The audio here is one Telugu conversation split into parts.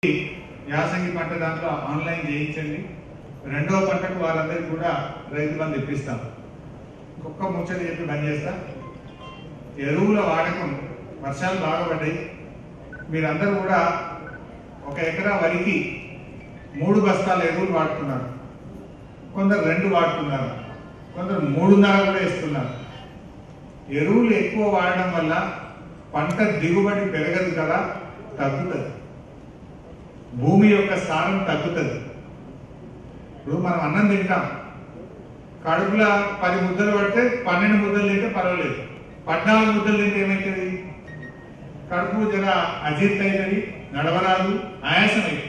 యాసంగి పంట దాంట్లో ఆన్లైన్ చేయించండి రెండవ పంటకు వారందరికీ కూడా రైతు బంధు ఇప్పిస్తాం ఒక్క ముచ్చట చెప్పి బంద్ చేస్తా ఎరువుల వాడకం వర్షాలు బాగా పడ్డాయి మీరందరూ కూడా ఒక ఎకరా వరికి మూడు బస్తాల ఎరువులు వాడుతున్నారు కొందరు రెండు వాడుతున్నారు కొందరు మూడున్నర కూడా ఇస్తున్నారు ఎరువులు ఎక్కువ వాడడం వల్ల పంట దిగుబడి పెరగదు కదా తగ్గుతుంది భూమి యొక్క సారం తగ్గుతుంది ఇప్పుడు మనం అన్నం తింటాం కడుపులో పది ముద్దలు పడితే పన్నెండు ముద్దలు తింటే పర్వాలేదు పద్నాలుగు ముద్దలు తింటే ఏమవుతుంది కడుపు జర అజీర్తి అవుతుంది నడవరాదు ఆయాసం అవుతుంది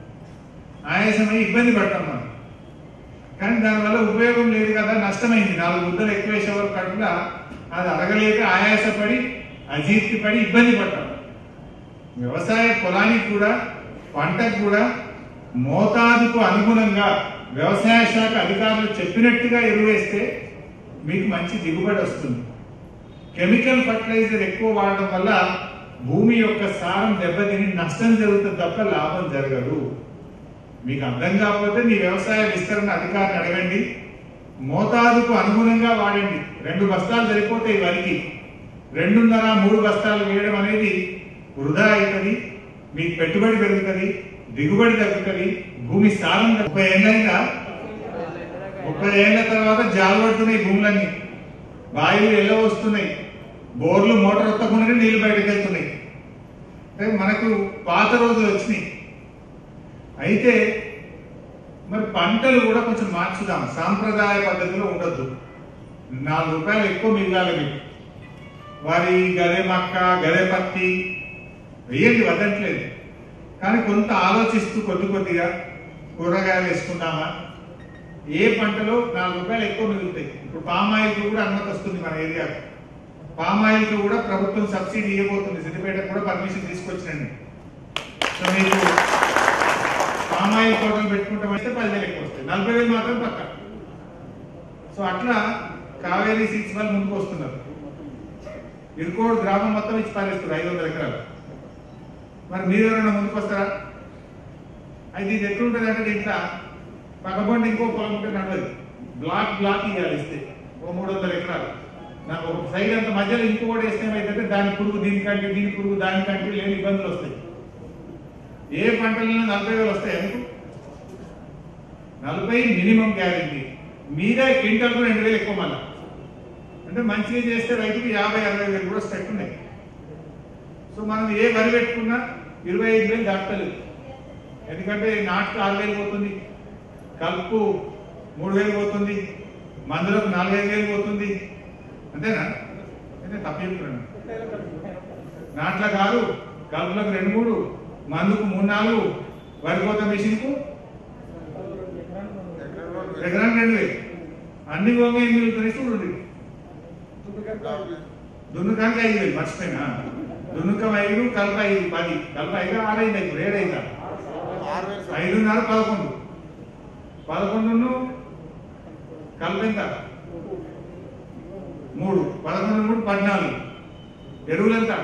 ఆయాసమై ఇబ్బంది పడతాం మనం కానీ దానివల్ల ఉపయోగం లేదు కదా నష్టమైంది నాలుగు ముద్దలు ఎక్కువ వేసే వరకు కడుపులో అది అరగలేక ఆయాసపడి అజీర్తి పడి ఇబ్బంది పడతాం వ్యవసాయ పొలానికి కూడా పంటకు కూడా మోతాదుకు అనుగుణంగా వ్యవసాయ శాఖ అధికారులు చెప్పినట్టుగా ఎరువేస్తే మీకు మంచి దిగుబడి వస్తుంది కెమికల్ ఫర్టిలైజర్ ఎక్కువ వాడడం వల్ల భూమి యొక్క సారం దెబ్బతిని నష్టం జరుగుతుంది తప్ప లాభం జరగదు మీకు అర్థం కాకపోతే మీ వ్యవసాయ విస్తరణ అధికారిని అడగండి మోతాదుకు అనుగుణంగా వాడండి రెండు బస్తాలు సరిపోతాయి వరికి రెండున్నర మూడు బస్తాలు వేయడం అనేది వృధా అవుతుంది మీకు పెట్టుబడి పెరుగుతుంది దిగుబడి తగ్గుతుంది భూమి సారం ముప్పై ఏళ్ళైందా ముప్పై ఏళ్ల తర్వాత జాలుపడుతున్నాయి భూములన్నీ బావిలు ఎల్ల వస్తున్నాయి బోర్లు మోటార్ ఎత్తకుండానే నీళ్లు బయటకు వెళ్తున్నాయి అంటే మనకు పాత రోజులు వచ్చినాయి అయితే మరి పంటలు కూడా కొంచెం మార్చుదాం సాంప్రదాయ పద్ధతిలో ఉండొద్దు నాలుగు రూపాయలు ఎక్కువ మిగలాలి మీకు వరి గదే మక్క గదే పత్తి వేయండి వదట్లేదు కానీ కొంత ఆలోచిస్తూ కొద్ది కొద్దిగా కూరగాయలు వేసుకుందామా ఏ పంటలో నాలుగు రూపాయలు ఎక్కువ మిగులుతాయి ఇప్పుడు పామాయిల్ కూడా అనుమతి వస్తుంది మన ఏరియాకు పామాయిల్ కూడా ప్రభుత్వం సబ్సిడీ ఇవ్వబోతుంది సిద్దిపేటకు కూడా పర్మిషన్ తీసుకొచ్చినండి సో మీకు పామాయిల్ తోటలు పెట్టుకుంటామంటే పదివేలు ఎక్కువ వస్తాయి నలభై వేలు మాత్రం పక్క సో అట్లా కావేరీ సీట్స్ వాళ్ళు ముందుకు వస్తున్నారు ఇరుకోడు గ్రామం మొత్తం ఇచ్చి పారేస్తారు ఐదు వందల ఎకరాలు మరి మీరు ఎవరైనా ముందుకు వస్తారా అయితే ఇది ఎట్లుంటుంది అంటే దీంట్లో పక్కపండి ఇంకో పొలం ఉంటే నడవదు బ్లాక్ బ్లాక్ ఇవ్వాలి ఇస్తే ఓ మూడు వందల ఎకరాలు నాకు ఒక సైడ్ అంత మధ్యలో ఇంకో కూడా వేస్తే ఏమైతే దాని పురుగు దీనికంటే దీని పురుగు దానికంటే లేని ఇబ్బందులు వస్తాయి ఏ పంటలలో నలభై వేలు వస్తాయి ఎందుకు నలభై మినిమం గ్యారెంటీ మీరే క్వింటల్కు రెండు వేలు ఎక్కువ మళ్ళా అంటే మంచిగా చేస్తే రైతుకు యాభై అరవై వేలు కూడా సెట్ ఉన్నాయి సో మనం ఏ వరి పెట్టుకున్నా ఇరవై ఐదు వేలు దాటలేదు ఎందుకంటే నాటుకు ఆరు వేలు పోతుంది కలుపు మూడు వేలు పోతుంది మందులకు నాలుగైదు వేలు పోతుంది అంతేనా అంటే తప్పు చెప్తున్నాను నాట్ల కాదు కలుపులకు రెండు మూడు మందుకు మూడు నాలుగు వరి కోత మిషన్కు ఎకరానికి రెండు వేలు అన్ని పోగా ఎనిమిది వేలు కొనేసి చూడండి దున్నుకానికి ఐదు వేలు మర్చిపోయినా దున్నుకం ఐదు కలప ఐదు పది కలప ఐదు ఆరైంది ఇప్పుడు ఏడైందా ఐదున్నర పదకొండు పదకొండును కలప ఎంత మూడు పదకొండు మూడు పద్నాలుగు ఎరువులు ఎంత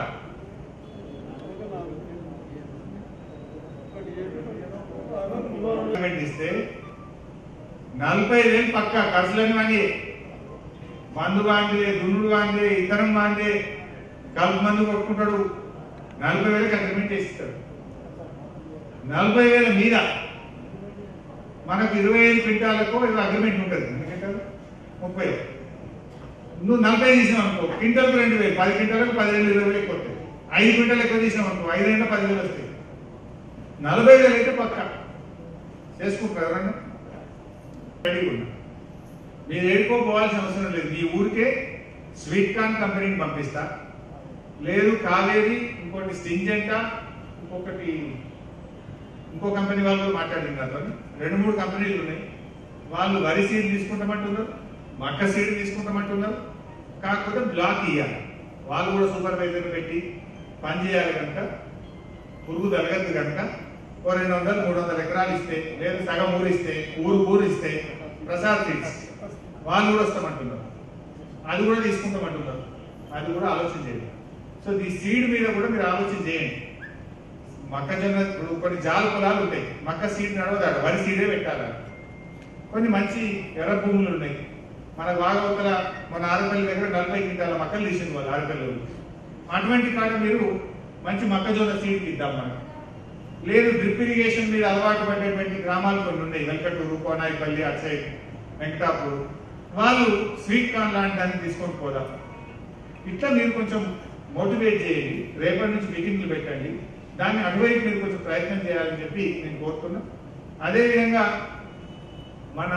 గవర్నమెంట్ ఇస్తే నలభై వేలు పక్క ఖర్చులన్నీ వాంగి మందు వాంగి దున్నుడు వాంగి ఇతరం వాంగి కలుపు మందు కొట్టుకుంటాడు నలభై వేలకు అగ్రిమెంట్ చేసిస్తాడు నలభై వేల మీద మనకు ఇరవై ఐదు క్వింటాలకు ఇది అగ్రిమెంట్ ఉంటుంది ఎన్ని క్వింటాలు ముప్పై నువ్వు నలభై తీసినావు అనుకో క్వింటల్కు రెండు వేలు పది క్వింటాలకు పదివేలు ఇరవై వేలు ఎక్కువ వస్తాయి ఐదు క్వింటాలు ఎక్కువ తీసినావు అనుకో ఐదు రెండు పదివేలు వస్తాయి నలభై వేలు అయితే పక్క చేసుకుంటారు ఎవరన్నా రెడీ ఉన్నా మీరు ఏడుకో పోవాల్సిన అవసరం లేదు మీ ఊరికే స్వీట్ కార్న్ కంపెనీని పంపిస్తా లేదు కావేరి ఇంకోటి స్టింజెంటా ఇంకొకటి ఇంకో కంపెనీ వాళ్ళు కూడా మాట్లాడింది నాతో రెండు మూడు కంపెనీలు ఉన్నాయి వాళ్ళు వరి సీడ్ తీసుకుంటామంటున్నారు మక్క సీడ్ తీసుకుంటామంటున్నారు కాకపోతే బ్లాక్ ఇవ్వాలి వాళ్ళు కూడా సూపర్వైజర్ పెట్టి పని చేయాలి కనుక పురుగు తరగదు కనుక ఓ రెండు వందలు మూడు వందల ఎకరాలు ఇస్తే లేదు సగం ఊరు ఇస్తే ఊరు ఊరు ఇస్తే ప్రసాద్ సీడ్స్ వాళ్ళు కూడా వస్తామంటున్నారు అది కూడా తీసుకుంటామంటున్నారు అది కూడా ఆలోచన చేయండి సో ఈ సీడ్ మీద కూడా మీరు ఆలోచన చేయండి మొక్కజొన్న ఇప్పుడు కొన్ని జాల పొలాలు ఉంటాయి మక్క సీడ్ నడవదాడు వరి సీడే పెట్టాలి కొన్ని మంచి ఎర్ర భూములు ఉన్నాయి మన వాగవతల మన ఆరుపల్లి దగ్గర నలభై క్వింటాల మొక్కలు తీసింది వాళ్ళు ఆరుపల్లి వాళ్ళు. అటువంటి కాడ మీరు మంచి మొక్కజొన్న సీడ్ ఇద్దాం మనం లేదు డ్రిప్ ఇరిగేషన్ మీద అలవాటు పడేటువంటి గ్రామాలు కొన్ని ఉన్నాయి వెంకటూరు కోనాయిపల్లి అటు సైడ్ వెంకటాపూర్ వాళ్ళు స్వీట్ కార్న్ లాంటి దాన్ని తీసుకొని పోదాం ఇట్లా మీరు కొంచెం మోటివేట్ చేయండి రేపటి నుంచి మీటింగ్లు పెట్టండి దాన్ని అటువైపు మీరు కొంచెం ప్రయత్నం చేయాలని చెప్పి నేను కోరుతున్నా అదేవిధంగా మన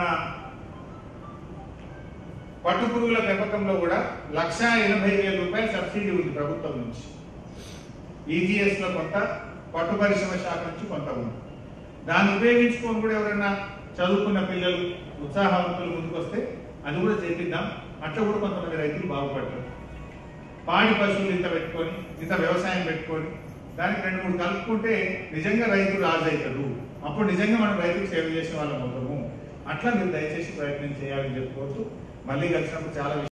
పట్టు పురుగుల పెంపకంలో కూడా లక్షా ఎనభై వేల రూపాయల సబ్సిడీ ఉంది ప్రభుత్వం నుంచి ఈజీఎస్ లో కొంత పట్టు పరిశ్రమ శాఖ నుంచి కొంత ఉంది దాన్ని ఉపయోగించుకొని కూడా ఎవరైనా చదువుకున్న పిల్లలు ఉత్సాహవంతులు ముందుకొస్తే అది కూడా చేపిద్దాం అట్లా కూడా కొంతమంది రైతులు బాగుపడతారు పాడి పశువులు ఇంత పెట్టుకొని ఇంత వ్యవసాయం పెట్టుకొని దానికి రెండు మూడు కలుపుకుంటే నిజంగా రైతు రాజు అవుతాడు అప్పుడు నిజంగా మనం రైతుకు సేవ చేసిన వాళ్ళం అవుతాము అట్లా మీరు దయచేసి ప్రయత్నం చేయాలని చెప్పుకోవచ్చు మళ్ళీ కలిసినప్పుడు చాలా